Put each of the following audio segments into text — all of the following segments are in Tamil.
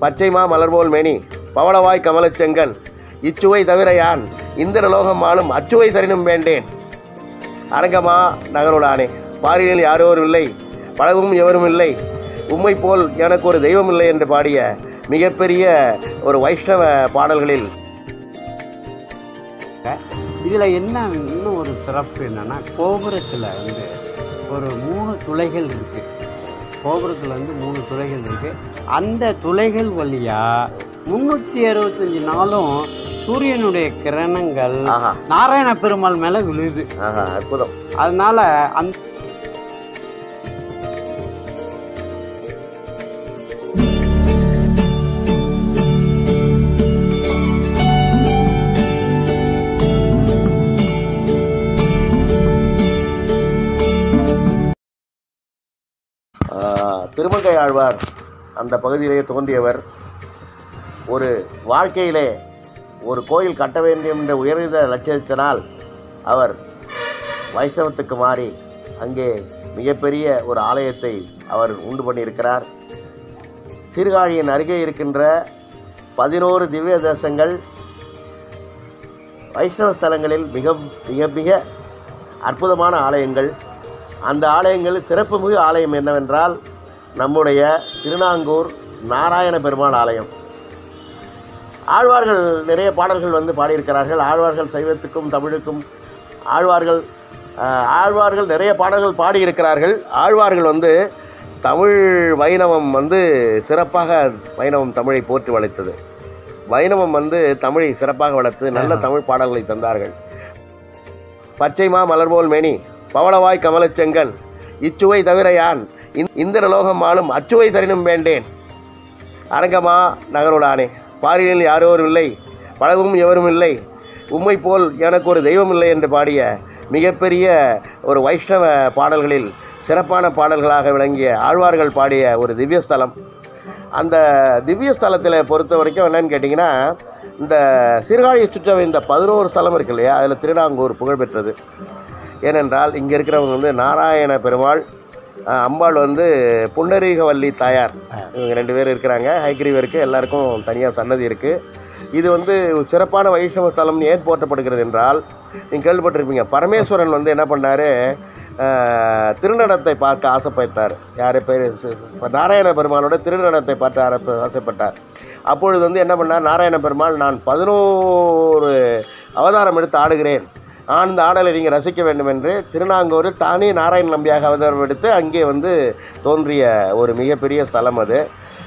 பச்சைமா மலர்போல் மேனி பவளவாய் கமலச்செங்கன் இச்சுவை தவிர யான் இந்திரலோகம் ஆளும் அச்சுவை தரினும் வேண்டேன் அரங்கமா நகருளானே பாரினில் யாரோரும் இல்லை பழகும் எவரும் இல்லை உம்மை போல் எனக்கு ஒரு தெய்வம் இல்லை என்று பாடிய மிகப்பெரிய ஒரு வைஷ்ணவ பாடல்களில் இதில் என்ன இன்னும் ஒரு சிறப்பு என்னன்னா கோபுரத்தில் வந்து ஒரு மூணு துளைகள் இருக்கு கோபுரத்தில் வந்து மூணு துளைகள் இருக்கு அந்த துளைகள் வழியாக முந்நூற்றி அறுபத்தஞ்சு நாளும் சூரியனுடைய கிரணங்கள் ஆஹா நாராயண பெருமாள் மேலே விழுது ஆஹா அற்புதம் அதனால அந்த ஆஹ், திருமங்கை ஆழ்வார் அந்த பகுதியிலே தோன்றியவர் ஒரு வாழ்க்கையிலே ஒரு கோயில் கட்ட வேண்டும் என்ற உயர்ந்த லட்சியத்தினால் அவர் வைஷ்ணவத்துக்கு மாறி அங்கே மிகப்பெரிய ஒரு ஆலயத்தை அவர் உண்டு பண்ணியிருக்கிறார் சீர்காழியின் அருகே இருக்கின்ற பதினோரு திவ்ய தேசங்கள் வைஷ்ணவ ஸ்தலங்களில் மிக மிக மிக அற்புதமான ஆலயங்கள் அந்த ஆலயங்களில் சிறப்புமிகு ஆலயம் என்னவென்றால் நம்முடைய திருநாங்கூர் நாராயண பெருமாள் ஆலயம் ஆழ்வார்கள் நிறைய பாடல்கள் வந்து பாடியிருக்கிறார்கள் ஆழ்வார்கள் சைவத்துக்கும் தமிழுக்கும் ஆழ்வார்கள் ஆஹ், ஆழ்வார்கள் நிறைய பாடல்கள் பாடியிருக்கிறார்கள் ஆழ்வார்கள் வந்து தமிழ் வைணவம் வந்து சிறப்பாக வைணவம் தமிழை போற்றி வளைத்தது வைணவம் வந்து தமிழை சிறப்பாக வளர்த்து நல்ல தமிழ் பாடல்களை தந்தார்கள் பச்சைமா மலர்போல் மேனி பவளவாய் கமலச்செங்கன் இச்சுவை தவிர யான் இந்- இந்திரலோகம் ஆளும் அச்சுவை தரினும் வேண்டேன் அரங்கமா நகருளானே பாரினில் யாரோரும் இல்லை பழகும் எவரும் இல்லை உம்மை போல் எனக்கு ஒரு தெய்வம் இல்லை என்று பாடிய மிகப்பெரிய ஒரு வைஷ்ணவ பாடல்களில் சிறப்பான பாடல்களாக விளங்கிய ஆழ்வார்கள் பாடிய ஒரு திவ்ய ஸ்தலம் அந்த திவ்ய ஸ்தலத்தில் பொறுத்த வரைக்கும் என்னன்னு கேட்டிங்கன்னா இந்த சீர்காழியை சுற்றவே இந்த பதினோரு ஸ்தலம் இருக்கு இல்லையா அதில் திருநாங்கூர் புகழ்பெற்றது ஏனென்றால் இங்கே இருக்கிறவங்க வந்து நாராயண பெருமாள் அஹ், அம்பாள் வந்து புண்டரீகவல்லி தாயார் இவங்க ரெண்டு பேர் இருக்கிறாங்க ஹைகிரீவருக்கு எல்லாருக்கும் தனியாக சன்னதி இருக்குது இது வந்து ஒரு சிறப்பான வைஷ்ணவ ஸ்தலம்னு ஏன் போற்றப்படுகிறது என்றால் நீங்கள் கேள்விப்பட்டிருப்பீங்க பரமேஸ்வரன் வந்து என்ன பண்ணார் திருநடத்தை பார்க்க ஆசைப்பட்டார் யார் பேர் நாராயண பெருமாளோட திருநடத்தை பார்த்து ஆர- ஆசைப்பட்டார் அப்பொழுது வந்து என்ன பண்ணார் நாராயண பெருமாள் நான் பதினோரு அவதாரம் எடுத்து ஆடுகிறேன் ஆனந்த ஆடலை நீங்கள் ரசிக்க வேண்டும் என்று திருநாங்கூரில் தானே நாராயண நம்பியாக அவதாரம் எடுத்து அங்கே வந்து தோன்றிய ஒரு மிகப்பெரிய ஸ்தலம் அது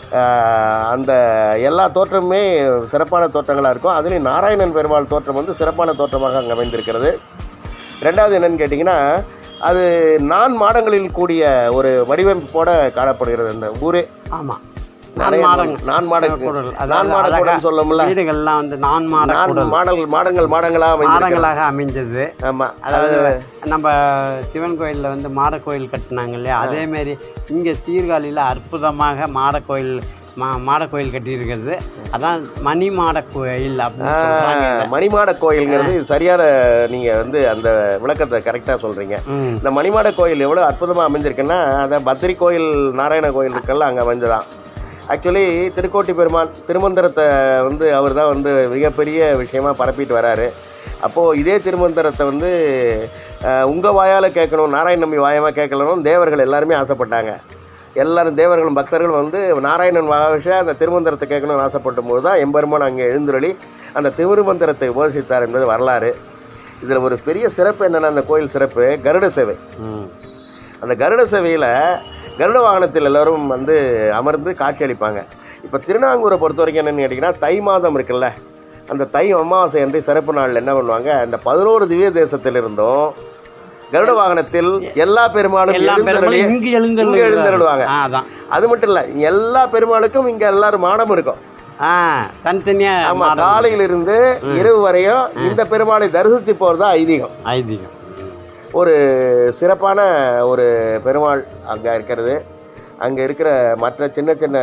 ஆஹ் அந்த எல்லா தோற்றமுமே சிறப்பான தோற்றங்களாக இருக்கும் அதுலேயும் நாராயணன் பெருமாள் தோற்றம் வந்து சிறப்பான தோற்றமாக அங்கே அமைந்திருக்கிறது ரெண்டாவது என்னன்னு கேட்டிங்கன்னா அது நான் மாடங்களில் கூடிய ஒரு வடிவமைப்போட காணப்படுகிறது அந்த ஊரே ஆமாம் நிறைய நான் மாடங்கள் நான் மாட குடல். நான் அதாவது மாட அழகா கூடன்னு சொல்லமுல்ல வீடுகள்லாம் வந்து நான் மாட நான் குடல் மாடல் மாடங்கள் மாடங்களாக அமைந்திருக்கிறது மாடங்களாக அமைஞ்சது ஆமாம் அதாவது நம்ம சிவன் கோயிலில் வந்து மாட கோயில் கட்டினாங்க இல்லையா அதே மாதிரி இங்கே சீர்காழியில் அற்புதமாக மாட கோயில் மா மாட கோயில் கட்டியிருக்கிறது அதான் மணி மாட கோயில் அப்படின்னு சொல்றாங்க இதை. மணிமாட கோயில்ங்கிறது சரியான நீங்கள் வந்து அந்த விளக்கத்தை கரெக்டாக சொல்கிறீங்க ம் இந்த மணிமாட கோயில் எவ்வளோ அற்புதமாக அமைஞ்சிருக்குன்னா அதை பத்ரி கோயில் நாராயண கோயில் இருக்குல்ல அங்கே அமைஞ்சதான் ஆக்சுவலி திருக்கோட்டி பெருமான் திருமந்திரத்தை வந்து அவர் தான் வந்து மிகப்பெரிய விஷயமா பரப்பிட்டு வராரு அப்போது இதே திருமந்திரத்தை வந்து உங்கள் வாயால் கேட்கணும் நாராயண நம்பி வாயமாக கேட்கணும் தேவர்கள் எல்லாருமே ஆசைப்பட்டாங்க எல்லாரும் தேவர்களும் பக்தர்களும் வந்து நாராயணன் வாவிஷ அந்த திருமந்திரத்தை கேட்கணும்னு ஆசைப்பட்ட போது தான் எம்பெருமான் அங்கே எழுந்துருளி அந்த திருமந்திரத்தை உபதேசித்தார் என்பது வரலாறு இதில் ஒரு பெரிய சிறப்பு என்னென்னா அந்த கோயில் சிறப்பு கருட சேவை ம் அந்த கருட சேவையில் கருட வாகனத்தில் எல்லோரும் வந்து அமர்ந்து காட்சியளிப்பாங்க இப்போ திருநாங்கூரை பொறுத்த வரைக்கும் என்னென்னு கேட்டிங்கன்னா தை மாதம் இருக்குல்ல அந்த தை அமாவாசை அன்று சிறப்பு நாளில் என்ன பண்ணுவாங்க இந்த பதினோரு திவ்ய தேசத்திலிருந்தும் கருட வாகனத்தில் எல்லா பெருமாளும் எல்லா எழுந்தருளி பெருமாளும் இங்கு இங்கே எழுந்து எழுந்தருளுவாங்க ஆ அதான் அது மட்டும் இல்லை எல்லா பெருமாளுக்கும் இங்கே எல்லாரும் மாடம் இருக்கும் ஆ தனித்தனியாக ஆமா காலையிலிருந்து இரவு வரையும் இந்த பெருமாளை தரிசித்து போகிறது தான் ஐதீகம் ஐதீகம் ஒரு சிறப்பான ஒரு பெருமாள் அங்கே இருக்கிறது அங்கே இருக்கிற மற்ற சின்ன சின்ன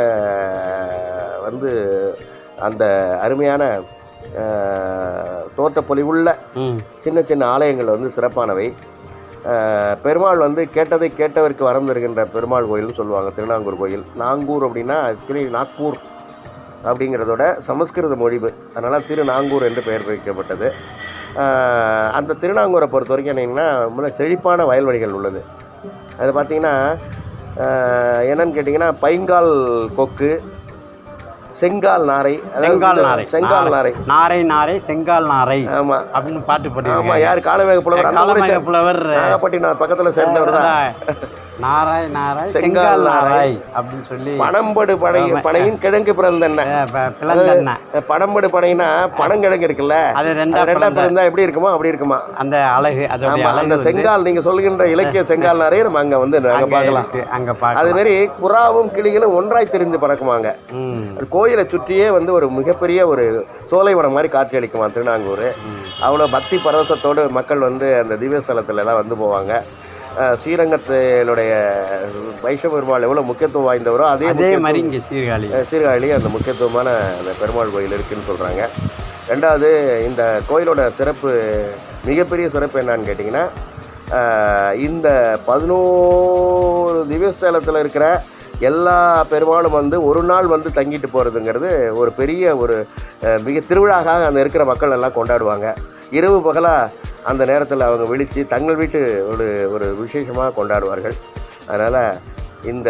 வந்து அந்த அருமையான அஹ், தோற்றப்பொலிவுள்ள ம் சின்ன சின்ன ஆலயங்கள் வந்து சிறப்பானவை அஹ், பெருமாள் வந்து கேட்டதை கேட்டவருக்கு வரம் தருகின்ற பெருமாள் கோயில்னு சொல்லுவாங்க திருநாங்கூர் கோயில் நாங்கூர் அப்படின்னா ஆக்சுவலி நாக்பூர் அப்படிங்கிறதோட சமஸ்கிருத மொழிவு அதனால் திருநாங்கூர் என்று பெயர் வைக்கப்பட்டது ஆஹ் அந்த திருநாங்கூரை பொறுத்த வரைக்கும் என்னென்னா முன்ன செழிப்பான வயல்வெளிகள் உள்ளது அது பார்த்தீங்கன்னா ஆஹ் என்னன்னு கேட்டிங்கன்னா பைங்கால் கொக்கு செங்கால் நாரை அதாவது செங்கால் இந்த நாரை செங்கால் நாரை நாரை நாரை செங்கால் நாரை ஆமாம் அப்படின்னு பாட்டு ஆமாம் பாடுவாங்க யார் காலமேக புலவர் அந்த ஊரை காலமேக புலவர் நாகப்பட்டினம் பக்கத்தில் சேர்ந்தவர் தான் நாராய் நாராய் செங்கால் செங்கால் நாரை. நாராய் அப்படின்னு சொல்லி பனம்படு பனை பனையின் கிழங்கு பிறந்தென்ன அஹ், ப- பிளந்தெண்ண பனம்படு பனைனா பனங்கிழங்கு இருக்குல்ல அது அது ரெண்டா ரெண்டா பிளந்த பிறந்தா எப்படி இருக்குமோ அப்படி இருக்குமா அந்த அழகு அதோடைய ஆமா அழகு அந்த வந்து செங்கால் நீங்க சொல்லுகின்ற இலக்கிய செங்கால் நிறைய நம்ம அங்க வந்து நாங்க அங்க பார்க்கலாம் இருக்கு. அங்க பார்க்கலாம் அது மாதிரி புறாவும் கிளிகளும் ஒன்றாய் தெரிந்து பறக்குமாங்க ம் அது கோயிலை சுற்றியே வந்து ஒரு மிகப்பெரிய ஒரு சோலைவனம் மாதிரி காட்சி அளிக்குமா திருநாங்கூர் அவ்வளோ பக்தி பரவசத்தோடு மக்கள் வந்து அந்த திவ்யஸ்தலத்துல எல்லாம் வந்து போவாங்க அஹ் ஸ்ரீரங்கத்தினுடைய வைஷ்ணவ பெருமாள் எவ்வளோ முக்கியத்துவம் வாய்ந்தவரோ அதே அதே மாதிரி இங்க சீர்காழி அஹ் சீர்காழி அந்த முக்கியத்துவமான அந்த பெருமாள் கோயில் இருக்குன்னு சொல்கிறாங்க ரெண்டாவது இந்த கோயிலோட சிறப்பு மிகப்பெரிய சிறப்பு என்னன்னு கேட்டிங்கன்னா அஹ் இந்த பதினோரு திவ்யஸ்தலத்தில் இருக்கிற எல்லா பெருமாளும் வந்து ஒரு நாள் வந்து தங்கிட்டு போகிறதுங்கிறது ஒரு பெரிய ஒரு அஹ், மிக திருவிழாவாக அந்த இருக்கிற மக்கள் எல்லாம் கொண்டாடுவாங்க இரவு பகலாக அந்த நேரத்தில் அவங்க விழித்து தங்கள் வீட்டு ஒரு ஒரு விசேஷமாக கொண்டாடுவார்கள் அதனால் இந்த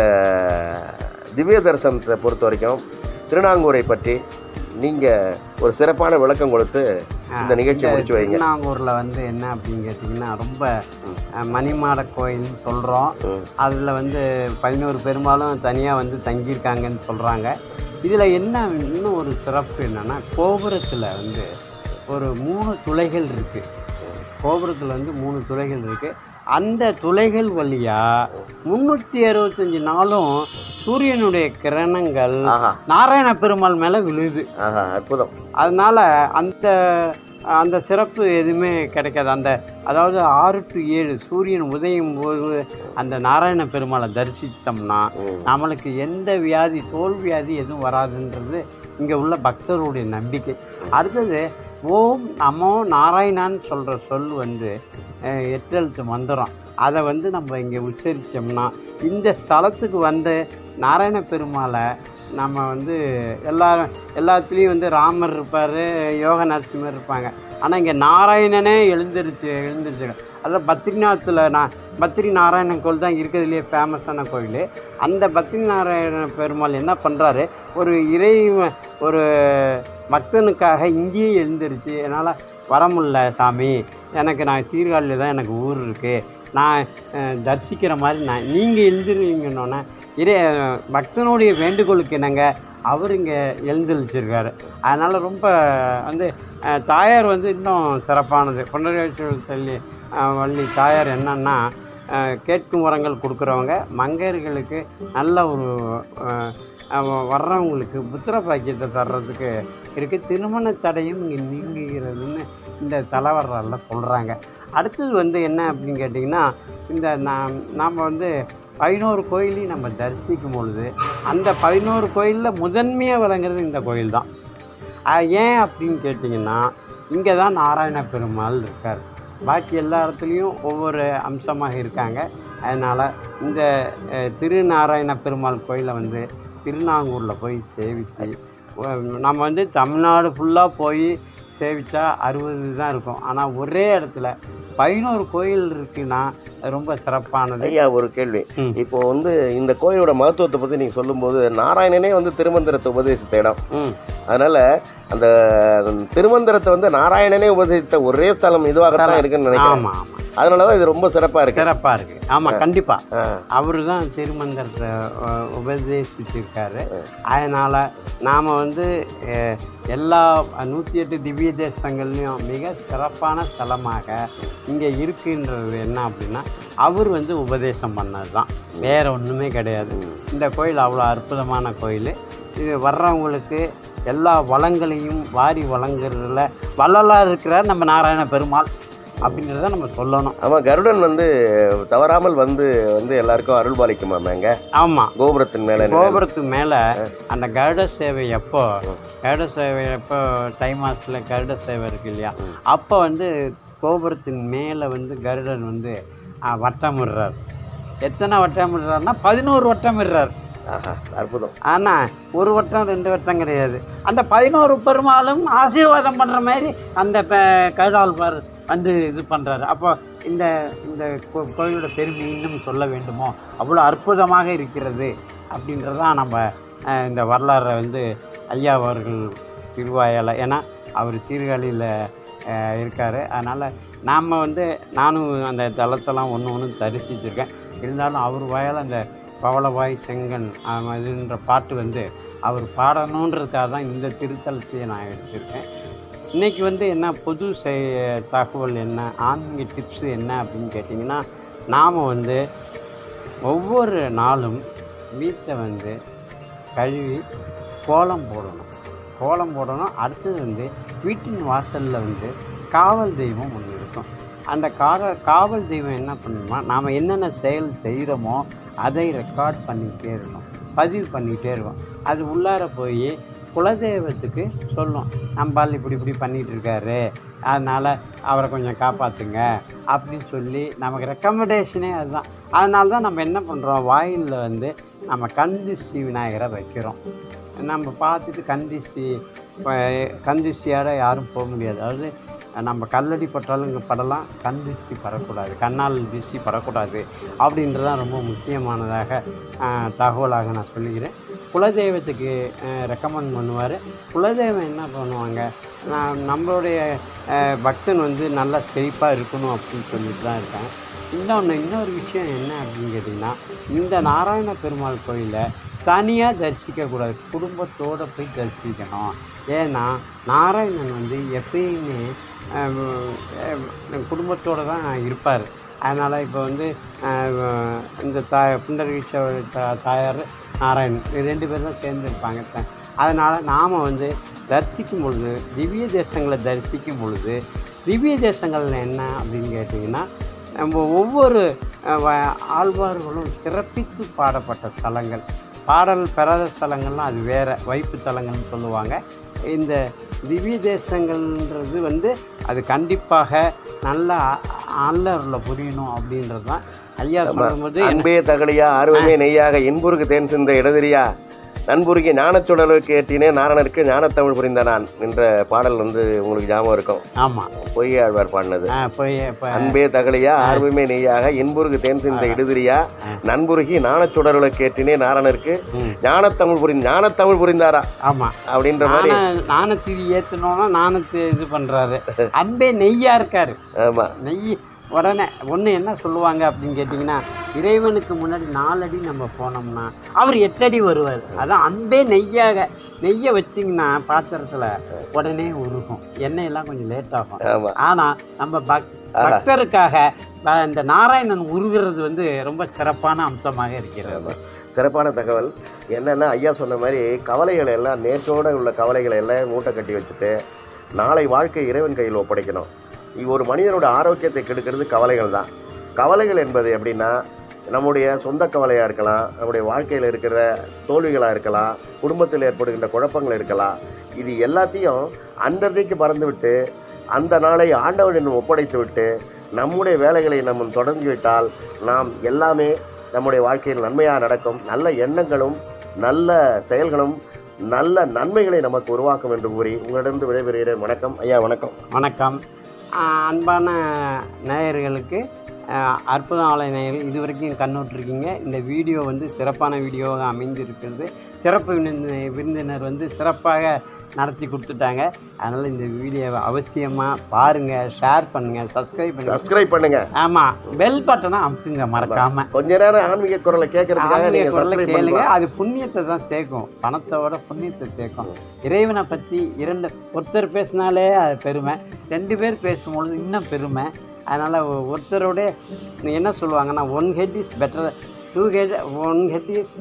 திவ்ய தரிசனத்தை பொறுத்த வரைக்கும் திருநாங்கூரை பற்றி நீங்கள் ஒரு சிறப்பான விளக்கம் கொடுத்து இந்த நிகழ்ச்சியை முடிச்சு வைங்க திருநாங்கூர்ல வந்து என்ன அப்படின்னு கேட்டிங்கன்னா ரொம்ப அஹ், மணிமாட கோயில்னு சொல்றோம் ம். அதுல வந்து பதினோரு பெரும்பாலும் தனியா வந்து தங்கியிருக்காங்கன்னு சொல்றாங்க இதுல என்ன இன்னும் ஒரு சிறப்பு என்னன்னா கோபுரத்துல வந்து ஒரு மூணு துளைகள் இருக்கு கோபுரத்தில் வந்து மூணு துளைகள் இருக்கு அந்த துளைகள் வழியா முந்நூற்றி அறுபத்தஞ்சு நாளும் சூரியனுடைய கிரணங்கள் ஆஹா நாராயண பெருமாள் மேலே விழுது ஆஹா அற்புதம் அதனால அந்த அந்த சிறப்பு எதுவுமே கிடைக்காது அந்த அதாவது ஆறு டு ஏழு சூரியன் உதயம் போது அந்த நாராயண பெருமாளை தரிசித்தோம்னா ம். நம்மளுக்கு எந்த வியாதி தோல் வியாதி எதுவும் வராதுன்றது இங்கே உள்ள பக்தருடைய நம்பிக்கை அடுத்தது ஓம் நமோ நாராயணான்னு சொல்கிற சொல் வந்து அஹ், எட்டெழுத்து மந்திரம் அதை வந்து நம்ம இங்கே உச்சரித்தோம்னா இந்த ஸ்தலத்துக்கு வந்த நாராயண பெருமாளை நம்ம வந்து எல்லா எல்லாத்துலேயும் வந்து ராமர் இருப்பார் யோக நரசிம்மர் இருப்பாங்க ஆனால் இங்கே நாராயணனே எழுந்திருச்சு எழுந்திருச்சு அதாவது பத்ரிநாத்தில் நான் பத்ரி நாராயணன் கோயில் தான் இருக்கிறதுலே ஃபேமஸான கோயில் அந்த பத்ரி நாராயண பெருமாள் என்ன பண்ணுறாரு ஒரு இறை ஒரு பக்தனுக்காக இங்கேயே எழுந்திருச்சு என்னால் வர முடியல சாமி எனக்கு நான் சீர்காழியில் தான் எனக்கு ஊர் இருக்குது நான் அஹ், தரிசிக்கிற மாதிரி நான் நீங்கள் எழுந்துருவீங்கன்னொன்னே இறை பக்தனுடைய வேண்டுகோளுக்கு என்னங்க அவர் இங்கே எழுந்தளிச்சிருக்காரு அதனால் ரொம்ப வந்து அஹ், தாயார் வந்து இன்னும் சிறப்பானது பொன்னரேஸ்வரர் தள்ளி அஹ், வள்ளி தாயார் என்னன்னா அஹ், கேட்கும் வரங்கள் கொடுக்குறவங்க மங்கையர்களுக்கு நல்ல ஒரு அஹ், அஹ், வர்றவங்களுக்கு புத்திர பாக்கியத்தை தர்றதுக்கு இருக்குது திருமண தடையும் இங்கே நீங்குகிறதுன்னு இந்த தலைவரில் சொல்கிறாங்க அடுத்தது வந்து என்ன அப்படின்னு கேட்டிங்கன்னா இந்த நாம் நாம் வந்து பதினோரு கோயிலையும் நம்ம தரிசிக்கும் பொழுது அந்த பதினோரு கோயிலில் முதன்மையாக விளங்குறது இந்த கோயில் தான் அஹ் ஏன் அப்படின்னு கேட்டிங்கன்னா இங்கே தான் நாராயண பெருமாள் இருக்கார் பாக்கி எல்லா இடத்துலையும் ஒவ்வொரு அம்சமாக இருக்காங்க அதனால் இந்த அஹ், திருநாராயண பெருமாள் கோயிலை வந்து திருநாங்கூரில் போய் சேவித்து நம்ம வந்து தமிழ்நாடு ஃபுல்லாக போய் சேவிச்சா அறுபது தான் இருக்கும் ஆனால் ஒரே இடத்துல பதினோரு கோயில் இருக்குன்னா அது ரொம்ப சிறப்பானது ஐயா ஒரு கேள்வி ம். இப்போ வந்து இந்த கோயிலோட மகத்துவத்தை பற்றி நீங்கள் சொல்லும்போது நாராயணனே வந்து திருமந்திரத்தை உபதேசித்த இடம் ம் அதனால அந்த திருமந்திரத்தை வந்து நாராயணனே உபதேசித்த ஒரே ஸ்தலம் இதுவாகத்தான் இருக்குன்னு நினைக்கிறேன் ஆமாம் ஆமாம் அதனால தான் இது ரொம்ப சிறப்பாக இருக்கு சிறப்பாக இருக்குது ஆமாம் கண்டிப்பாக ஆ, அவர் தான் திருமந்திரத்தை அஹ், உபதேசிச்சிருக்காரு அதனால் நாம் வந்து அஹ், எல்லா நூற்றி எட்டு திவ்ய தேசங்கள்லையும் மிக சிறப்பான ஸ்தலமாக இங்கே இருக்குன்றது என்ன அப்படின்னா அவர் வந்து உபதேசம் பண்ணது தான் வேறு ஒன்றுமே கிடையாது இந்த கோயில் அவ்வளோ அற்புதமான கோயில் இது வர்றவங்களுக்கு எல்லா வளங்களையும் வாரி வழங்குறதுல வள்ளலாக இருக்கிற நம்ம நாராயண பெருமாள் அப்படின்றத நம்ம சொல்லணும் ஆமாம் கருடன் வந்து தவறாமல் வந்து வந்து எல்லாருக்கும் அருள் பாலிக்குமாங்க ஆமாம் கோபுரத்தின் மேலே கோபுரத்துக்கு மேலே அந்த கருட சேவை எப்போ கருட சேவை எப்போ தை மாதத்தில் கருட சேவை இருக்கு இல்லையா அப்போ வந்து கோபுரத்தின் மேலே வந்து கருடன் வந்து ஆ, வட்டமிடுறார் எத்தனை வட்டமிடுறாருன்னா பதினோரு வட்டமிடுறார் ஆஹா அற்புதம் ஆனால் ஒரு வட்டம் ரெண்டு வட்டம் கிடையாது அந்த பதினோரு பெருமாளும் ஆசீர்வாதம் பண்ணுற மாதிரி அந்த ப- கைலால்வார் வந்து இது பண்ணுறாரு அப்போ இந்த இந்த கோ- கோயிலோட பெருமை இன்னும் சொல்ல வேண்டுமோ அவ்வளோ அற்புதமாக இருக்கிறது அப்படின்றதான் நம்ம அஹ், இந்த வரலாறை வந்து ஐயா அவர்கள் திருவாயால் ஏன்னா அவர் சீர்காழியில் இருக்கார் அதனால் நாம் வந்து நானும் அந்த தளத்தெல்லாம் ஒன்று ஒன்று தரிசிச்சிருக்கேன் இருந்தாலும் அவர் வாயால் அந்த பவளவாய் செங்கன் ஆம், இதுன்ற பாட்டு வந்து அவர் பாடணுன்றதுக்காக தான் இந்த திருத்தலத்தையே நான் எடுத்திருக்கேன் இன்றைக்கி வந்து என்ன பொது செய்- தகவல் என்ன ஆன்மீக டிப்ஸ் என்ன அப்படின்னு கேட்டிங்கன்னா நாம் வந்து ஒவ்வொரு நாளும் வீட்டை வந்து கழுவி கோலம் போடணும் கோலம் போடணும் அடுத்தது வந்து வீட்டின் வாசலில் வந்து காவல் தெய்வம் ஒன்று இருக்கும் அந்த கார காவல் தெய்வம் என்ன பண்ணணுமா நாம் என்னென்ன செயல் செய்கிறோமோ அதை ரெக்கார்ட் பண்ணிக்கிட்டே இருக்கணும் பதிவு பண்ணிக்கிட்டே இருக்கும் அது உள்ளார போய் குலதெய்வத்துக்கு சொல்லும் நம்பால் இப்படி இப்படி பண்ணிகிட்டு இருக்காரு அதனால் அவரை கொஞ்சம் காப்பாற்றுங்க அப்படின்னு சொல்லி நமக்கு ரெக்கமெண்டேஷனே அதுதான் அதனால தான் நம்ம என்ன பண்ணுறோம் வாயிலில் வந்து நம்ம கந்திசி விநாயகரை வைக்கிறோம் நம்ம பார்த்துட்டு கந்திசி கந்திசியார யாரும் போக முடியாது அதாவது நம்ம கல்லடி பட்டாலும் இங்கே படலாம் கண் திஷ்டி படக்கூடாது கண்ணால் திஷ்டி படக்கூடாது அப்படின்றது தான் ரொம்ப முக்கியமானதாக ஆஹ், தகவலாக நான் சொல்லிக்கிறேன் குலதெய்வத்துக்கு ரெக்கமெண்ட் பண்ணுவார் குலதெய்வம் என்ன பண்ணுவாங்க நான் நம்மளுடைய ஆஹ், பக்தன் வந்து நல்லா செழிப்பாக இருக்கணும் அப்படின்னு சொல்லிட்டு தான் இருக்கேன் இன்னொன்று இன்னொரு விஷயம் என்ன அப்படின்னு கேட்டிங்கன்னா இந்த நாராயண பெருமாள் கோயிலை தனியாக தரிசிக்கக்கூடாது குடும்பத்தோடு போய் தரிசிக்கணும் ஏன்னா நாராயணன் வந்து எப்பயுமே குடும்பத்தோடு தான் இருப்பார் அதனால் இப்போ வந்து அஹ், இந்த தாய் புண்டரீஸ்வரர் தா- தாயார் நாராயணன் இது ரெண்டு பேரும் தான் சேர்ந்து இருப்பாங்க த- அதனால் நாம் வந்து தரிசிக்கும் பொழுது திவ்ய தேசங்களை தரிசிக்கும் பொழுது திவ்ய தேசங்கள்ல என்ன அப்படின்னு கேட்டிங்கன்னா நம்ம ஒவ்வொரு அஹ், வ- ஆழ்வார்களும் சிறப்பித்து பாடப்பட்ட ஸ்தலங்கள் பாடல் பெறாத ஸ்தலங்கள்லாம் அது வேறு வைப்பு தலங்கள்னு சொல்லுவாங்க இந்த திவ்ய தேசங்கள்ன்றது வந்து அது கண்டிப்பாக நல்லா அல்லருள புரியணும் அப்படின்றது தான் ஐயா சொல்லும்போது அன்பே தகலியா ஆர்வமே நெய்யாக இன்புருக்கு தேன் சிந்த இடதிரியா நண்புருகி ஞானச்சுடலுக்கு ஏற்றினே நாரணருக்கு ஞானத்தமிழ் புரிந்த நான் என்ற பாடல் வந்து உங்களுக்கு ஞாபகம் இருக்கும் ஆமாம் பொய்கை ஆழ்வார் பாடினது போய் இப்போ அன்பே தகலியா ஆர்வமே நெய்யாக இன்புருக்கு தேன் சிந்த இடுதிரியா நண்புருகி ஞானச்சுடலுக்கு ஏற்றினே நாரணருக்கு ம். ஞானத்தமிழ் புரிந்த ஞானத்தமிழ் புரிந்தாரா ஆமாம் அப்படின்ற மாதிரி நாண நாணத்தீவி ஏற்றணுன்னா நாணத்து இது பண்ணுறாரு அன்பே நெய்யாக இருக்கார் ஆமா நெய் உடனே ஒன்று என்ன சொல்லுவாங்க அப்படின்னு கேட்டிங்கன்னா இறைவனுக்கு முன்னாடி நாலடி நம்ம போனோம்னா அவர் எட்டடி வருவார் அதான் அன்பே நெய்யாக நெய்யை வச்சிங்கன்னா பாத்திரத்தில் உடனே உருகும் எண்ணெயெல்லாம் கொஞ்சம் லேட் ஆகும் ஆமா ஆனால் நம்ம பக் பக்தருக்காக அஹ், இந்த நாராயணன் உருகிறது வந்து ரொம்ப சிறப்பான அம்சமாக இருக்கிறது ஆமா. சிறப்பான தகவல் என்னன்னா ஐயா சொன்ன மாதிரி கவலைகளை எல்லாம் நேற்றோட உள்ள கவலைகளை எல்லாம் மூட்டை கட்டி வச்சுட்டு நாளை வாழ்க்கை இறைவன் கையில் ஒப்படைக்கணும் இ- ஒரு மனிதனோட ஆரோக்கியத்தை கெடுக்கிறது கவலைகள் தான் கவலைகள் என்பது எப்படின்னா நம்முடைய சொந்த கவலையாக இருக்கலாம் நம்முடைய வாழ்க்கையில் இருக்கிற தோல்விகளாக இருக்கலாம் குடும்பத்தில் ஏற்படுகின்ற குழப்பங்கள் இருக்கலாம் இது எல்லாத்தையும் அன்றன்றைக்கு பறந்துவிட்டு அந்த நாளை ஆண்டவனிடம் ஒப்படைத்து விட்டு நம்முடைய வேலைகளை நம்ம தொடங்கி விட்டால் நாம் எல்லாமே நம்முடைய வாழ்க்கையில் நன்மையாக நடக்கும் நல்ல எண்ணங்களும் நல்ல செயல்களும் நல்ல நன்மைகளை நமக்கு உருவாக்கும் என்று கூறி உங்களிடம் விடைபெறுகிறேன் வணக்கம் ஐயா வணக்கம் வணக்கம் ஆஹ் அன்பான நேயர்களுக்கு ஆஹ் அற்புதம் ஆலய நேயர்கள் இது வரைக்கும் கண்ணுட்ருக்கீங்க இந்த வீடியோ வந்து சிறப்பான வீடியோவாக அமைந்திருக்கிறது சிறப்பு விருந்து விருந்தினர் வந்து சிறப்பாக நடத்தி கொடுத்துட்டாங்க அதனால் இந்த வீடியோவை அவசியமாக பாருங்கள் ஷேர் பண்ணுங்கள் சப்ஸ்கிரைப் பண்ணுங்கள் சப்ஸ்கிரைப் பண்ணுங்க ஆமாம் பெல் பட்டனை அமுக்குங்க மறக்காமல் கொஞ்ச நேரம் ஆன்மீக குரலை கேட்கறதுக்காக ஆன்மீக நீங்க குரலை சப்ஸ்கிரைப் கேளுங்க பண்ணுங்க அது புண்ணியத்தை தான் சேர்க்கும் பணத்தோட புண்ணியத்தை சேர்க்கும் இறைவனை பற்றி இரண்டு ஒருத்தர் பேசினாலே அது பெருமை ரெண்டு பேர் பேசும்பொழுது இன்னும் பெருமை அதனால் ஒருத்தரோட என்ன சொல்லுவாங்கன்னா one head is better two head one head is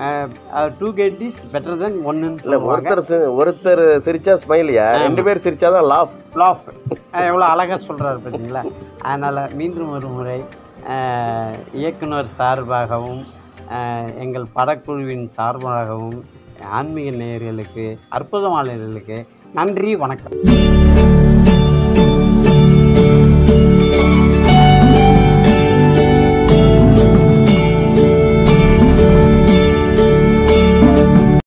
two head is better than ஒன்றுன்னு இல்ல சொல்லுவாங்க ஒருத்தர் சி- ஒருத்தர் சிரிச்சா ஸ்மைலியா ரெண்டு பேர் சிரிச்சாதான் லாஃப் லாஃப் எவ்வளோ அழகாக சொல்கிறாரு பார்த்தீங்களா அதனால் மீண்டும் ஒரு முறை அஹ், இயக்குனர் சார்பாகவும் அஹ், எங்கள் படக்குழுவின் சார்பாகவும் ஆன்மீக நேயர்களுக்கு அற்புதமாளர்களுக்கு நன்றி வணக்கம்